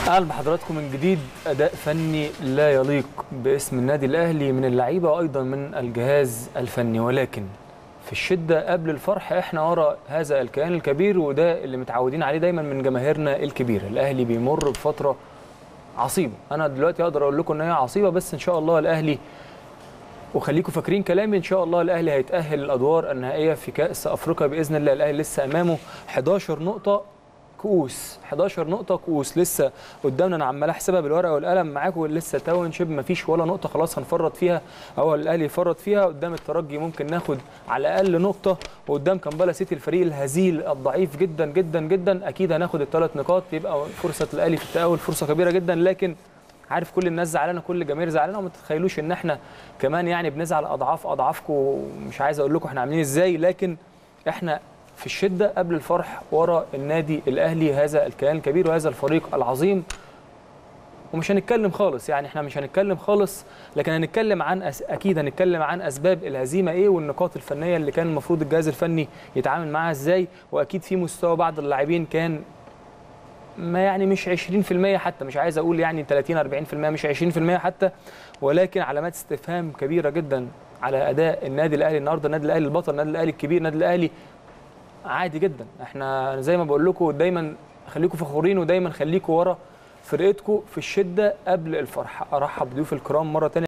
اهلا بحضراتكم من جديد اداء فني لا يليق باسم النادي الاهلي من اللعيبه وايضا من الجهاز الفني ولكن في الشده قبل الفرح احنا ورا هذا الكيان الكبير وده اللي متعودين عليه دايما من جماهيرنا الكبيره الاهلي بيمر بفتره عصيبه انا دلوقتي اقدر اقول لكم ان هي عصيبه بس ان شاء الله الاهلي وخليكم فاكرين كلامي ان شاء الله الاهلي هيتاهل الادوار النهائيه في كاس افريقيا باذن الله الاهلي لسه امامه 11 نقطه كؤوس 11 نقطه كؤوس لسه قدامنا انا عمال احسبها بالورقه والقلم معاكم لسه تاون شيب مفيش ولا نقطه خلاص هنفرط فيها او الاهلي يفرط فيها قدام الترجي ممكن ناخد على الاقل نقطه وقدام كامبالا سيتي الفريق الهزيل الضعيف جدا جدا جدا اكيد هناخد الثلاث نقاط يبقى فرصه الاهلي في التاهل فرصه كبيره جدا لكن عارف كل الناس زعلانه كل الجماهير زعلانه وما تتخيلوش ان احنا كمان يعني بنزعل اضعاف اضعافكم مش عايز اقول لكم احنا عاملين ازاي لكن احنا في الشده قبل الفرح ورا النادي الاهلي هذا الكيان الكبير وهذا الفريق العظيم ومش هنتكلم خالص يعني احنا مش هنتكلم خالص لكن هنتكلم عن أس... اكيد هنتكلم عن اسباب الهزيمه ايه والنقاط الفنيه اللي كان المفروض الجهاز الفني يتعامل معاها ازاي واكيد في مستوى بعض اللاعبين كان ما يعني مش 20% حتى مش عايز اقول يعني 30 40% مش 20% حتى ولكن علامات استفهام كبيره جدا على اداء النادي الاهلي النهارده النادي الاهلي البطل النادي الاهلي الكبير النادي الاهلي عادي جدا احنا زي ما بقول لكم دايما خليكم فخورين ودايما خليكم ورا فرقتكم في الشده قبل الفرح ارحب بضيوف الكرام مره ثانيه